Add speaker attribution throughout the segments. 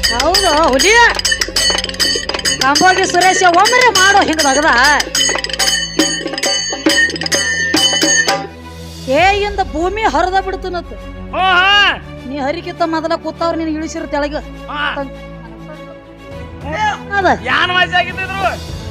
Speaker 1: ಹೌದು ಹುಲಿ ಕಂಬೋಗಿ ಸುರೇಶ ಒಮ್ಮರೆ ಮಾಡೋ ಹಿಂಗ ಬಗದ ಏಯಿಂದ ಭೂಮಿ ಹರಿದ ಬಿಡ್ತನತ್
Speaker 2: ಹೋ ಹಾ
Speaker 1: ನೀ ಹರಿಕಿತ್ತ ಮೊದಲ ಕೂತವ್ರ ನೀನು ಇಳಿಸಿರ ತೆಳಗ
Speaker 2: ಹಾ
Speaker 1: ಅದ
Speaker 2: ಯಾನ್ ವಾಸಿ ಆಗಿದ್ರು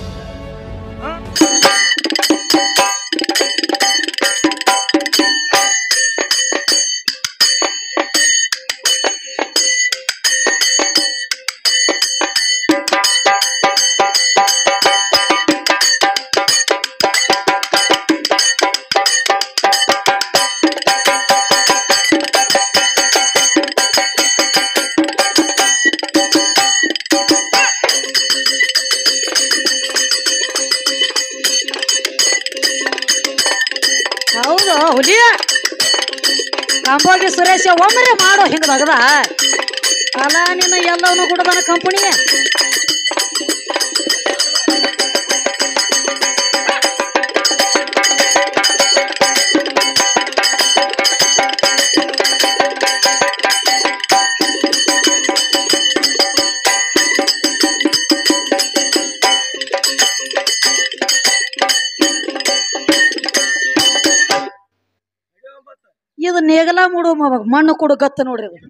Speaker 1: ಹೌದು ಹುಲಿ ಕಂಬೋಗಿ ಸುರೇಶ ಒಮ್ಮರೆ ಮಾಡೋ ಹಿಂಗ ಬಗದ ಅಲ್ಲ ನಿನ್ನ ಎಲ್ಲವನ್ನೂ ಕೊಡದಾನ ಕಂಪನಿ ಇದು ನೇಗಲ ಮೂಡು ಮ- ಮಣ್ಣು ಕೊಡು ಗತ್ತ ನೋಡ್ರಿ ಇದು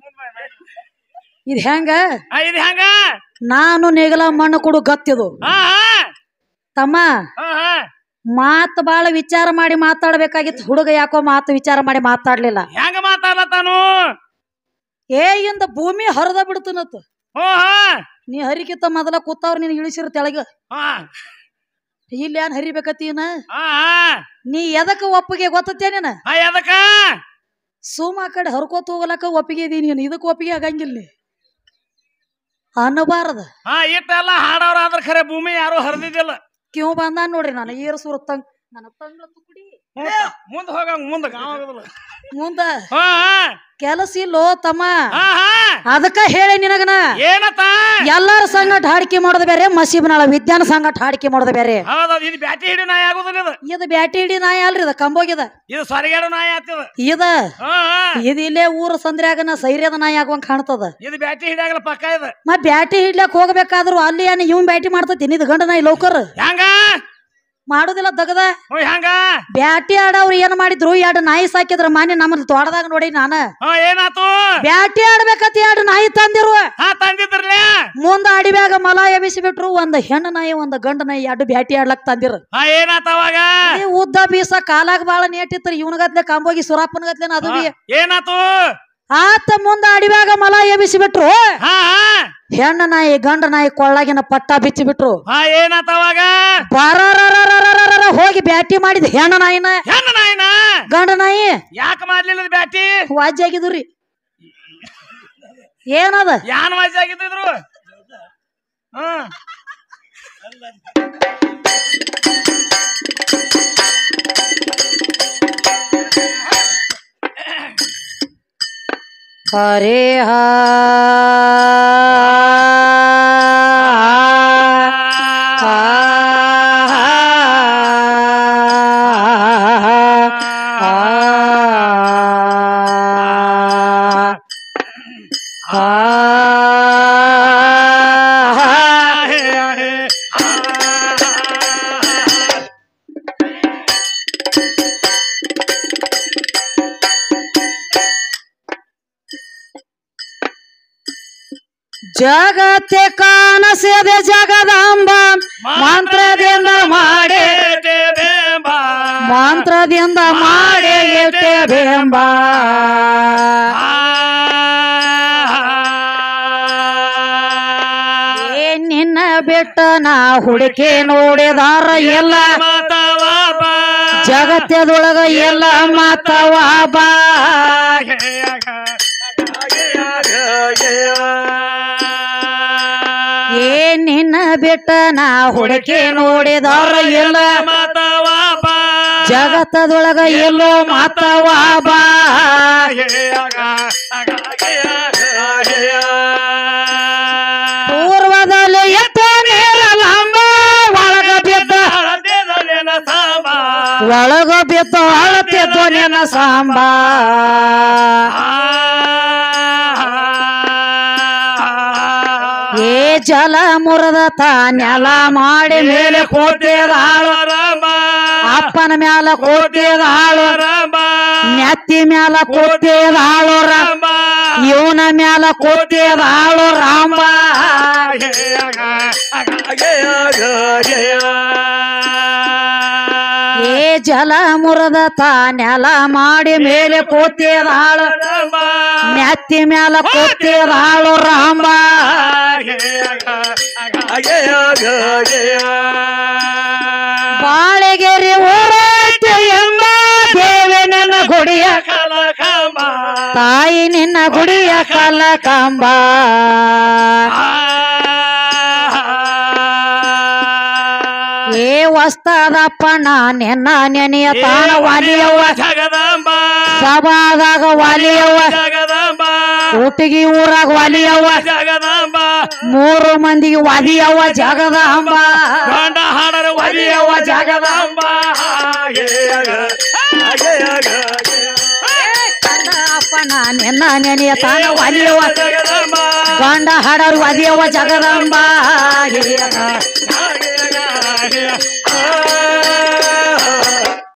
Speaker 1: ಇದು ಹೆಂಗ
Speaker 2: ಆ, ಇದು ಹೆಂಗ
Speaker 1: ನಾನು ನೇಗಲ ಮಣ್ಣು ಕೊಡು ಗತ್ತಿದು
Speaker 2: ಹಾ ಹಾ
Speaker 1: ತಮ್ಮ
Speaker 2: ಹಾ ಹಾ
Speaker 1: ಮಾತು ಬಾಳ ವಿಚಾರ ಮಾಡಿ ಮಾತಾಡ್ಬೇಕಾಗಿತ್ತು ಹುಡುಗ ಯಾಕೋ ಮಾತು ವಿಚಾರ ಮಾಡಿ ಮಾತಾಡ್ಲಿಲ್ಲ
Speaker 2: ಹೆಂಗ ಮಾತಾಡ್ಲತ್ತಾನು
Speaker 1: ಏ ಇಂದ ಭೂಮಿ ಹರಿದ ಬಿಡ್ತನತ್
Speaker 2: ಹೋ ಹಾ
Speaker 1: ನೀ ಹರಿಕಿತ್ತ ಮೊದಲ ಕೂತವ್ರ ನೀನು ಇಳಿಸಿರ ತೆಳಗ
Speaker 2: ಹಾ
Speaker 1: ಇಲ್ಲಿ ಏನ್ ಹರಿಬೇಕತ್ತೀನ
Speaker 2: ಹಾ ಹಾ
Speaker 1: ನೀ ಎದಕ್ಕ ಒಪ್ಪಿಗೆ ಗೊತ್ತತ್ತೇ ನೀನ
Speaker 2: ಹಾ ಎದಕ್ಕ
Speaker 1: ಸುಮ್ಮ ಆ ಕಡೆ ಹರ್ಕೋತ ಹೋಗ್ಲಕ್ಕ ಒಪ್ಪಿಗೆ ಇದೀನಿ ನೀನು ಇದಕ್ಕೆ ಒಪ್ಪಿಗೆ ಆಗಂಗಿಲ್ಲ ನೀ ಅನ್ನಬಾರದ
Speaker 2: ಹಾ ಇಟ್ಟೆಲ್ಲ ಹಾಡವ್ರ ಆದ್ರ ಖರೆ ಭೂಮಿ ಯಾರು ಹರಿದಿದ್ದಿಲ್ಲ
Speaker 1: ಕಿವ್ ಬಂದ ನೋಡ್ರಿ ನಾನು ಏರ್ ಸುರ ತಂಗ್ ನನ್ನ ತಂಗ್ಳ ತುಕುಡಿ
Speaker 2: ಮುಂದ ಹೋಗಂಗ ಮುಂದ ಗಾಂವ್ ಆಗೋದಿಲ್ಲ.
Speaker 1: ಮುಂದ
Speaker 2: ಹಾ ಹಾ
Speaker 1: ಕೆಲಸ ಇಲ್ಲೋ ತಮ್ಮ
Speaker 2: ಹಾ ಹಾ
Speaker 1: ಅದಕ್ಕ ಹೇಳಿ ನಿನಗನ
Speaker 2: ಏನತ್ತ
Speaker 1: ಎಲ್ಲಾರ ಸಂಗಟ ಹಾಡಿಕೆ ಮಾಡೋದು ಬೇರೆ ಮಸೀಬನಾಳ ವಿಜ್ಞಾನ ಸಂಗಟ ಹಾಡಿಕೆ ಮಾಡೋದು ಬೇರೆ
Speaker 2: ಹೌದೌದು ಇದು ಬ್ಯಾಟಿ ಹಿಡಿ ನಾಯಿ ಆಗುದಿಲ್ಲ ಇದು
Speaker 1: ಇದು ಬ್ಯಾಟಿ ಹಿಡಿ ನಾಯಿ ಅಲ್ರಿ ಇದು ಕಂಬೋಗಿದ
Speaker 2: ಇದು ಸರಿಗೇಡು ನಾಯಿ ಆಗ್ತದ
Speaker 1: ಇದ
Speaker 2: ಹಾ ಹಾ
Speaker 1: ಇದು ಇಲ್ಲೇ ಊರ ಸಂದ್ರ್ಯಾಗನ ಸೈರ್ಯದ ನಾಯಿ ಆಗುವಂಗ ಕಾಣ್ತದ
Speaker 2: ಇದು ಬ್ಯಾಟಿ ಹಿಡಿಯಾಗಲ್ಲ ಪಕ್ಕ ಇದು
Speaker 1: ಮ ಬ್ಯಾಟಿ ಹಿಡ್ಲಕ್ ಹೋಗ್ಬೇಕಾದ್ರು ಅಲ್ಲಿ ಏನ್ ಇವ್ ಬ್ಯಾಟಿ ಮಾಡ್ತತಿ ಇದು ಗಂಡ ನಾಯಿ ಲೌಕರ್
Speaker 2: ಹೆಂಗ
Speaker 1: ಮಾಡುದಿಲ್ಲ ದಗದ
Speaker 2: ಹ್ಞೂ ಹೆಂಗ
Speaker 1: ಬ್ಯಾಟಿ ಆಡವ್ರು ಏನ್ ಮಾಡಿದ್ರು ಎರಡು ನಾಯಿ ಸಾಕಿದ್ರ ಮಾನ್ಯ ನಮ್ಮಲ್ಲಿ ತೋಟದಾಗ ನೋಡಿ ನಾನ
Speaker 2: ಹಾ ಏನಾತು
Speaker 1: ಬ್ಯಾಟಿ ಆಡ್ಬೇಕತ್ ಎರಡು ನಾಯಿ ತಂದಿರು
Speaker 2: ಹಾ ತಂದಿದ್ರಲೇ
Speaker 1: ಮುಂದ ಅಡಿಬ್ಯಾಗ ಮಲ ಎಬಿಸಿ ಬಿಟ್ರು ಒಂದ್ ಹೆಣ್ಣು ನಾಯಿ ಒಂದ್ ಗಂಡ ನಾಯಿ ಎರಡು ಬ್ಯಾಟಿ ಆಡ್ಲಕ್ ತಂದಿರು
Speaker 2: ಹಾ ಏನಾತ ಅವಾಗ
Speaker 1: ಈ ಉದ್ದ ಬೀಸ ಕಾಲಾಗ ಬಾಳ ನೇಟಿತ್ರಿ ಇವನಗತ್ಲೆ ಕಾಂಬೋಗಿ ಸುರಾಪನಗತ್ಲೆ ಅದು ಬಿ
Speaker 2: ಏನಾತು
Speaker 1: ಆತ ಮುಂದ ಅಡಿಬ್ಯಾಗ ಮಲ ಎಬಿಸಿ ಬಿಟ್ರು
Speaker 2: ಹಾ ಹಾ
Speaker 1: ಹೆಣ್ಣ ನಾಯಿ ಗಂಡ ನಾಯಿ ಕೊಳ್ಳಾಗಿನ ಪಟ್ಟ ಬಿಚ್ಚಿ ಬಿಟ್ರು
Speaker 2: ಹಾ ಏನಾತ ಅವಾಗ
Speaker 1: ಬರರರರರರರರ ಹೋಗಿ ಬ್ಯಾಟಿ ಮಾಡಿದ ಹೆಣ್ಣ ನಾಯಿನ
Speaker 2: ಹೆಣ್ಣ ನಾಯಿನ
Speaker 1: ಗಂಡ ನಾಯಿ
Speaker 2: ಯಾಕೆ ಮಾಡ್ಲಿಲ್ಲ ಇದು ಬ್ಯಾಟಿ
Speaker 1: ವಾಜ್ಯ ಆಗಿದ್ರಿ ಏನದ
Speaker 2: ಯಾನ್ ವಾಸಿ ಆಗಿದ್ರು ಹ್ಮ್
Speaker 1: ಹರೇ ಹಾ ಜಗತ್ತೆ ಕಾಣಸಿದೆ ಜಗದಾಂಬ ಮಂತ್ರದಿಂದ ಮಾಡಿ ಮಂತ್ರದಿಂದ ಮಾಡಿ ಇಟ್ಟೆ ಬೆಂಬ ಏ ನಿನ್ನ ಬಿಟ್ಟ ನಾ ಹುಡುಕಿ ನೋಡಿದಾರ ಎಲ್ಲ ಜಗತ್ತದೊಳಗ ಎಲ್ಲ ಮಾತವ ಬಾ ಏ ನಿನ್ನ ಬಿಟ್ಟ ನಾ ಹುಡುಕಿ ನೋಡಿದಾರ ಎಲ್ಲ ಜಗತ್ತದೊಳಗ ಎಲ್ಲೋ ಮಾತವ ಬಾ ಪೂರ್ವದಲ್ಲಿ ಎತ್ತ ನೇರಲಂಬ ಒಳಗ ಬಿದ್ದ ಒಳಗ ಬಿದ್ದ ಅಳತಿದ್ದು ನಿನ್ನ ಸಾಂಬ ಜಲ ಮುರದ ನೆಲ ಮಾಡಿ ಮೇಲೆ ಕೋತಿದ ಹಾಳು
Speaker 2: ರಾಮ
Speaker 1: ಅಪ್ಪನ ಮ್ಯಾಲ ಕೋತಿದ ಹಾಳು
Speaker 2: ರಾಮ
Speaker 1: ನೆತ್ತಿ ಮ್ಯಾಲ ಕೋತಿದ ಹಾಳು ರ-
Speaker 2: ರಾಮ
Speaker 1: ಇವನ ಮ್ಯಾಲ ಕೋತಿದ ಹಾಳು ರಾಮ ಏ ಜಲ ಮುರದ ನೆಲ ಮಾಡಿ ಮೇಲೆ ಕೋತಿದ ಹಾಳು ನೆತ್ತಿ ಮ್ಯಾಲ ಕೋತಿದ ಹಾಳು ರಾಮ ಬಾಳೆಗೆರೆ ಊರೈತೆ ಎಂಬ ದೇವಿ ನಿನ್ನ ಗುಡಿಯ ತಾಯಿ ನಿನ್ನ ಗುಡಿಯ ಕಲ ಕಂಬ ಏ ವಸ್ತದಪ್ಪಣ್ಣ ನಿನ್ನ ನೆನೆಯ ತಾನ ವಾಲಿಯವ್ವ
Speaker 2: ಜಗದಂಬ
Speaker 1: ಸಭಾದಾಗ ವಾಲಿಯವ್ವ
Speaker 2: ಜಗದಂಬ
Speaker 1: ಊಟಿಗಿ ಊರಾಗ ವಾಲಿಯವ್ವ
Speaker 2: ಜಗದಂಬ
Speaker 1: ಮೂರು ಮಂದಿಗೆ ವಾದಿಯವ್ವ ಜಗದ ಅಂಬ
Speaker 2: ಗಂಡ ಹಾಡರ ಒಲಿಯವ ಜಗದಂಬ
Speaker 1: ಅಪ್ಪಣ್ಣ ನಿನ್ನ ನೆನೆಯ ತಾನ ವಾಲಿಯವ್ವ
Speaker 2: ಜಗದಂಬ
Speaker 1: ಗಂಡ ಹಾಡರು ವಾದಿಯವ್ವ ಜಗದಂಬ
Speaker 2: ಆ